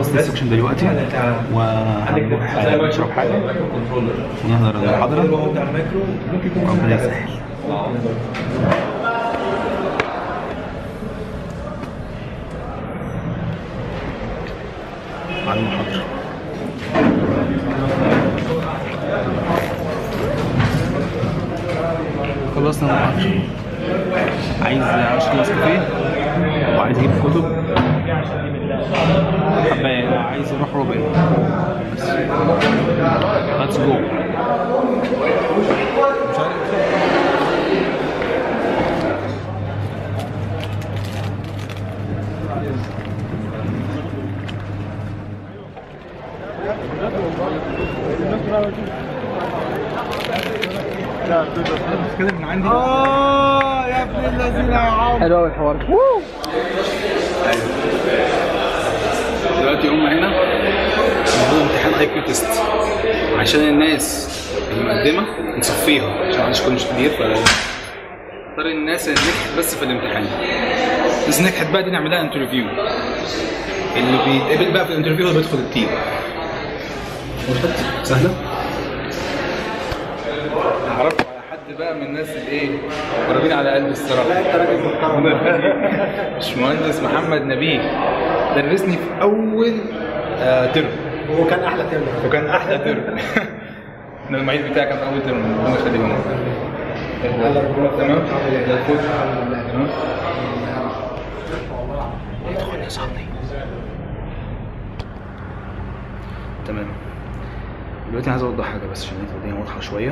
خلصت السكشن دلوقتي وهنروح نشرب حاجه ونحضر المحاضره ربنا يسهل على المحاضره خلصنا المحاضره عايز اشرب نسكافيه وعايز اجيب كتب حباية عايز اروح روبن بس ليتس جو كده من عندي اه يا ابن الذين يا عم حلو قوي الحوار دلوقتي هم هنا المفروض امتحان اي كيو تيست عشان الناس المقدمه نصفيها عشان محدش يكون مش كتير ف اختار الناس اللي نجحت بس في الامتحان الناس اللي نجحت بقى دي نعملها انترفيو اللي بيتقبل بقى في الانترفيو هو بيدخل التيم وصلت سهله عرفت على حد بقى من الناس اللي ايه قريبين على قلبي الصراحه لا انت راجل باشمهندس محمد نبيه درسني في اول آه ترم هو كان احلى ترم وكان احلى ترم انا المعيد بتاعي كان في اول ترم ربنا يخليه لهم تمام زي الفل تمام ادخل يا صاحبي تمام دلوقتي عايز اوضح حاجه بس عشان تبقى الدنيا واضحه شويه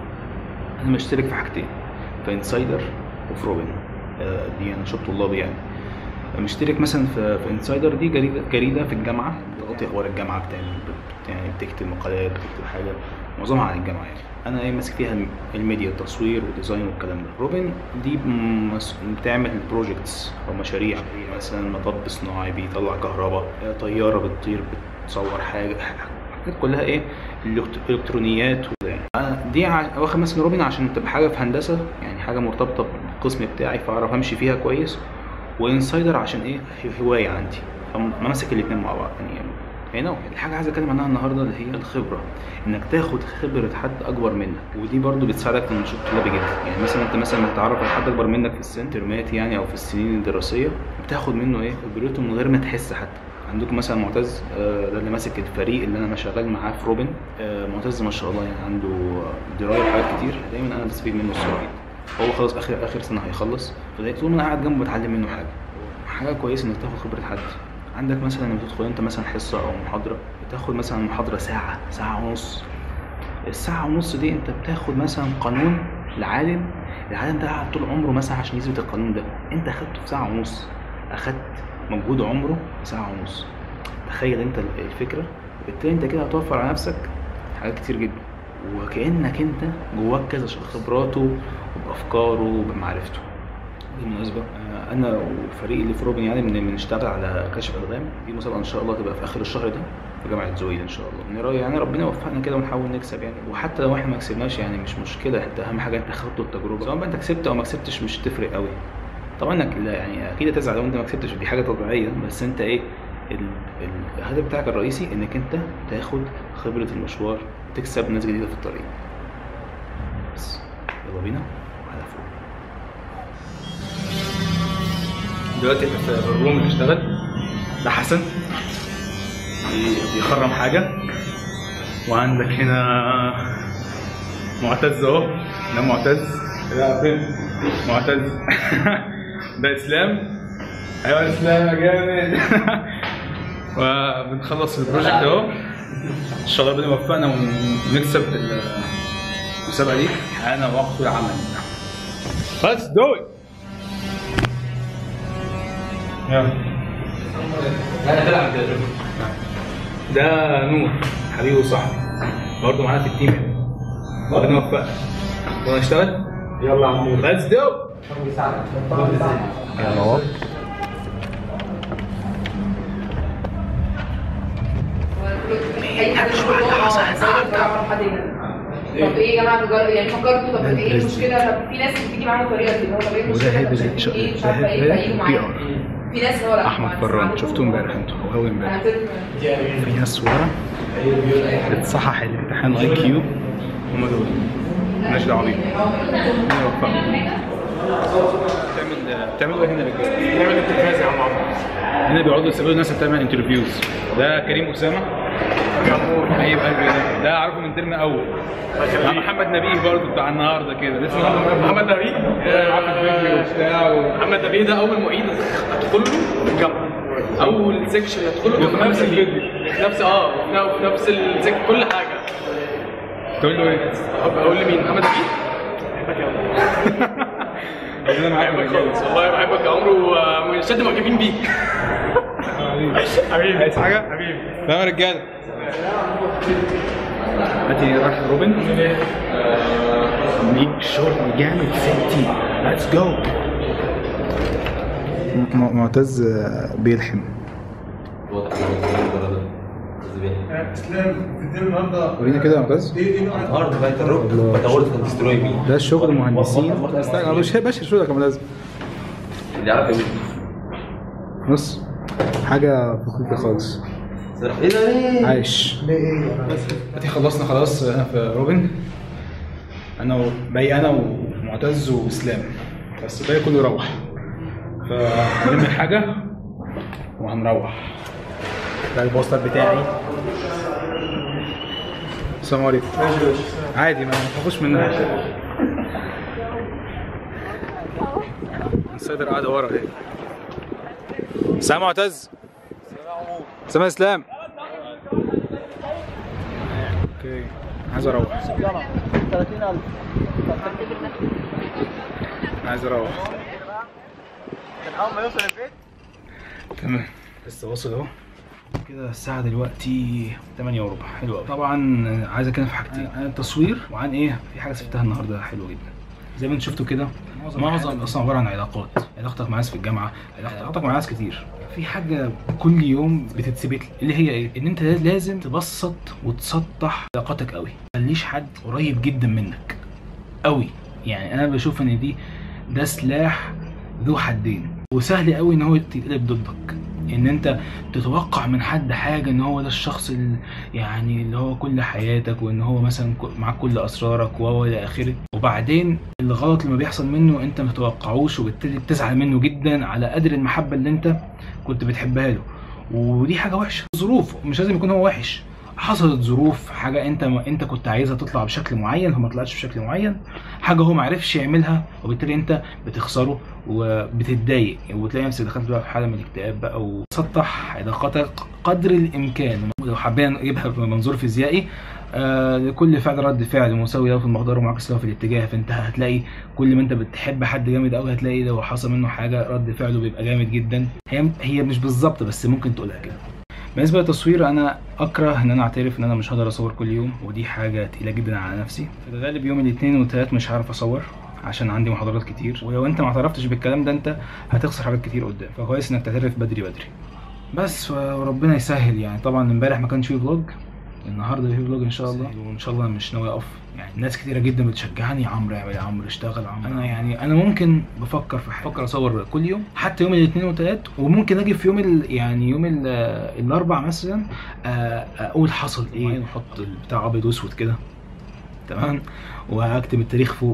انا مشترك في حاجتين في انسايدر وفي روبن آه، دي نشاط طلابي يعني مشترك مثلا في, في انسايدر دي جريده جريده في الجامعه بتغطي اخبار الجامعه بتعمل بت- يعني بتكتب مقالات بتكتب حاجه معظمها عن الجامعه يعني انا ايه ماسك فيها الم- الميديا التصوير والديزاين والكلام ده روبن دي م- مس- بتعمل بروجكتس او مشاريع مثلا مطب صناعي بيطلع كهرباء آه، طياره بتطير بتصور حاجه حاجات كلها ايه الإلكت- الكترونيات وكده يعني أنا دي ع- واخد مثلا روبن عشان تبقى حاجه في هندسه يعني حاجه مرتبطه بالقسم بتاعي فاعرف امشي فيها كويس وانسايدر عشان ايه هوايه عندي فماسك الاثنين مع بعض يعني هنا الحاجه عايز اتكلم عنها النهارده اللي هي الخبره انك تاخد خبره حد اكبر منك ودي برضو بتساعدك في النشاط الطلابي جدا يعني مثلا انت مثلا بتتعرف على حد اكبر منك في السن ترمات يعني او في السنين الدراسيه بتاخد منه ايه خبرته من غير ما تحس حتى عندكم مثلا معتز آه، ده اللي ماسك الفريق اللي انا شغال معاه في روبن آه، معتز ما شاء الله يعني عنده درايه بحاجات كتير دايما انا بستفيد منه الصراحه هو خلاص اخر اخر سنه هيخلص فلقيت طول ما انا قاعد جنبه بتعلم منه حاجه حاجه كويسه انك تاخد خبره حد عندك مثلا لما تدخل انت مثلا حصه او محاضره بتاخد مثلا محاضره ساعه ساعه ونص الساعه ونص دي انت بتاخد مثلا قانون العالم العالم ده قعد طول عمره مثلا عشان يثبت القانون ده انت اخدته في ساعه ونص اخدت مجهود عمره في ساعه ونص تخيل انت الفكره بالتالي انت كده هتوفر على نفسك حاجات كتير جدا وكانك انت جواك كذا شخص خبراته وبافكاره وبمعرفته بالمناسبة آه، أنا وفريقي اللي في روبن يعني بن- بنشتغل على كشف ألغام دي مسابقة إن شاء الله تبقى في آخر الشهر ده في جامعة زويل إن شاء الله نرى يعني ربنا يوفقنا كده ونحاول نكسب يعني وحتى لو إحنا ما كسبناش يعني مش مشكلة أنت أهم حاجة أنت خدت التجربة سواء بقى أنت كسبت أو ما كسبتش مش تفرق قوي طبعا انك لا يعني اكيد هتزعل لو انت ما كسبتش دي حاجه طبيعيه بس انت ايه ال- ال- الهدف بتاعك الرئيسي انك انت تاخد خبره المشوار وتكسب ناس جديده في الطريق بس يلا بينا على فوق دلوقتي احنا في الروم بنشتغل ده حسن بي- بيخرم حاجه وعندك هنا معتز اهو ده معتز لا فين معتز ده اسلام ايوه اسلام يا جامد وبنخلص البروجكت اهو ان شاء الله ربنا يوفقنا ونكسب المسابقه دي انا وقت العمل Let's do it يلا ده نور حبيبي وصاحبي برضه معانا في التيم هنا ربنا يوفقنا يلا نشتغل يلا يا عمور Let's do يا نور اي حاجه شو اللي حصل طب ايه يا جماعه بجر- يعني فكرتوا طب ايه المشكله طب في ناس بتيجي معانا الطريقه دي هو طب ايه وده المشكله هيبقى طب شايفين شا- ايه مش ده عارفه ايه هيبقى فيجوا بي معانا ار في ناس هو لا احمد فران شفتوه امبارح انتوا او اول امبارح هترمي. في ناس ورا بتصحح الامتحان اي كيو هم دول مالناش دعوه بيهم ربنا يوفقهم بتعمل بتعملوا ايه هنا يا رجاله؟ نعمل التلفاز يا عم عمرو هنا بيقعدوا يسالوا الناس اللي بتعمل انترفيوز ده كريم اسامه حبيب قلبي ده ده عارفه من ترم اول مع محمد نبيه برضه بتاع النهارده كده لسه النهارده محمد نبيل معاه في الفيديو وبتاع و- محمد نبيل ده اول معيد هتدخل له في الجامعه اول سيكشن هتدخل له في نفس الفيديو. في نفس اه في نفس السيكشن كل حاجه تقول له ايه؟ طب اقول لمين محمد نبيل بحبك يا عمرو ربنا معاك يا بحبك رجاله خالص والله بحبك يا عمرو وشد معجبين بيك حبيبي عايز حاجه؟ حبيبي تمام يا رجاله هاتي راح روبن ليك شغل جامد ستي ليتس جو معتز بيلحم اسلام تدير النهارده ورينا كده يا معتز النهارده بقى الرب بدورت في الدستروي بيه ده شغل مهندسين استنى انا مش بشر شغلك يا معتز اللي يعرف يقول بص حاجه فخوفه خالص ايه ده ليه؟ عايش دلوقتي خلصنا خلاص هنا في روبن انا و... باقي انا ومعتز واسلام بس الباقي كله روح فنلم الحاجه وهنروح ده البوستر بتاعي السلام عليكم عادي ما تخافوش منها السيدر قاعده ورا اهي سلام معتز سلام اسلام اوكي عايز اروح 30000 عايز اروح كان اول ما يوصل البيت تمام لسه واصل اهو كده الساعة دلوقتي 8 وربع حلو قوي طبعا عايز اتكلم في حاجتين عن التصوير وعن ايه في حاجة سبتها النهارده حلوة جدا زي ما انتم شفتوا كده معظم اصلا عبارة عن علاقات علاقتك مع ناس في الجامعة علاقتك مع ناس كتير في حاجة كل يوم بتتثبت لي اللي هي ايه ان انت لازم تبسط وتسطح علاقاتك قوي ما تخليش حد قريب جدا منك قوي يعني انا بشوف ان دي ده سلاح ذو حدين وسهل قوي ان هو يتقلب ضدك ان انت تتوقع من حد حاجه ان هو ده الشخص اللي يعني اللي هو كل حياتك وان هو مثلا ك- معاك كل اسرارك وهو الى اخره وبعدين الغلط لما بيحصل منه انت ما تتوقعوش وبالتالي بتزعل منه جدا على قدر المحبه اللي انت كنت بتحبها له ودي حاجه وحشه ظروف مش لازم يكون هو وحش حصلت ظروف حاجه انت ما انت كنت عايزها تطلع بشكل معين فما طلعتش بشكل معين حاجه هو ما عرفش يعملها وبالتالي انت بتخسره وبتتضايق وتلاقي نفسك دخلت بقى في حاله من الاكتئاب بقى وسطح علاقاتك قدر الامكان لو حبينا نجيبها بمنظور فيزيائي آه لكل فعل رد فعل مساوي له في المقدار ومعاكس له في الاتجاه فانت هتلاقي كل ما انت بتحب حد جامد قوي هتلاقي لو حصل منه حاجه رد فعله بيبقى جامد جدا هي هي مش بالظبط بس ممكن تقولها كده بالنسبه للتصوير انا اكره ان انا اعترف ان انا مش هقدر اصور كل يوم ودي حاجه تقيله جدا على نفسي في الغالب يوم الاثنين والثلاث مش هعرف اصور عشان عندي محاضرات كتير ولو انت ما اعترفتش بالكلام ده انت هتخسر حاجات كتير قدام فكويس انك تعترف بدري بدري بس وربنا يسهل يعني طبعا امبارح ما كانش فيه فلوج النهارده في فلوج ان شاء الله وان شاء الله انا مش ناوي اقف يعني ناس كتيره جدا بتشجعني يا عمرو اعمل يا عمرو اشتغل يا عمرو انا يعني انا ممكن بفكر في حاجه بفكر اصور كل يوم حتى يوم الاثنين والثلاث وممكن اجي في يوم ال يعني يوم ال الاربع مثلا آه، اقول حصل ايه واحط البتاع ابيض واسود كده تمام واكتب التاريخ فوق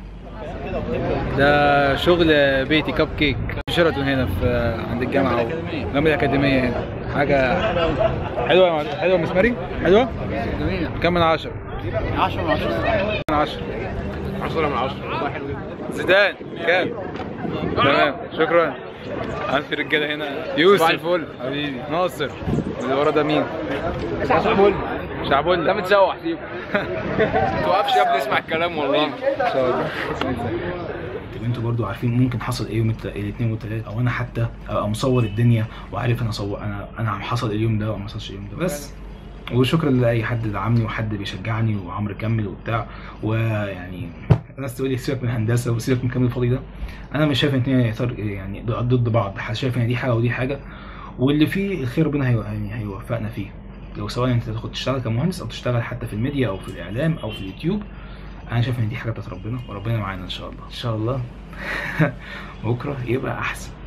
ده شغل بيتي كاب كيك شيراتون هنا في عند الجامعه جنب الاكاديميه هنا حاجه حلوه يا معلم؟ حلوه يا مسماري حلوه جميل كم من عشرة 10 من 10 من عشرة 10 من 10 والله حلو جدا زيدان كام تمام شكرا عارف رجاله هنا يوسف صباح الفل. حبيبي ناصر اللي ورا ده مين شعبول شعبول ده متسوح سيبه ما توقفش يا ابني اسمع الكلام والله ان شاء الله طب انتوا برضو عارفين ممكن حصل ايه يوم الت- الاثنين والثلاث او انا حتى ابقى مصور الدنيا وعارف انا صور انا انا عم حصل اليوم ده وما حصلش اليوم ده بس وشكرا لاي حد دعمني وحد بيشجعني وعمرو كمل وبتاع ويعني الناس تقول لي سيبك من الهندسه وسيبك من كمل الفاضي ده انا مش شايف ان هي يطر- يعني ضد بعض شايف ان دي حاجه ودي حاجه واللي فيه الخير ربنا هيو- يعني هيوفقنا فيه لو سواء انت تاخد تشتغل كمهندس او تشتغل حتى في الميديا او في الاعلام او في اليوتيوب انا شايف ان دي حاجه بتاعت ربنا وربنا معانا ان شاء الله ان شاء الله بكره يبقى احسن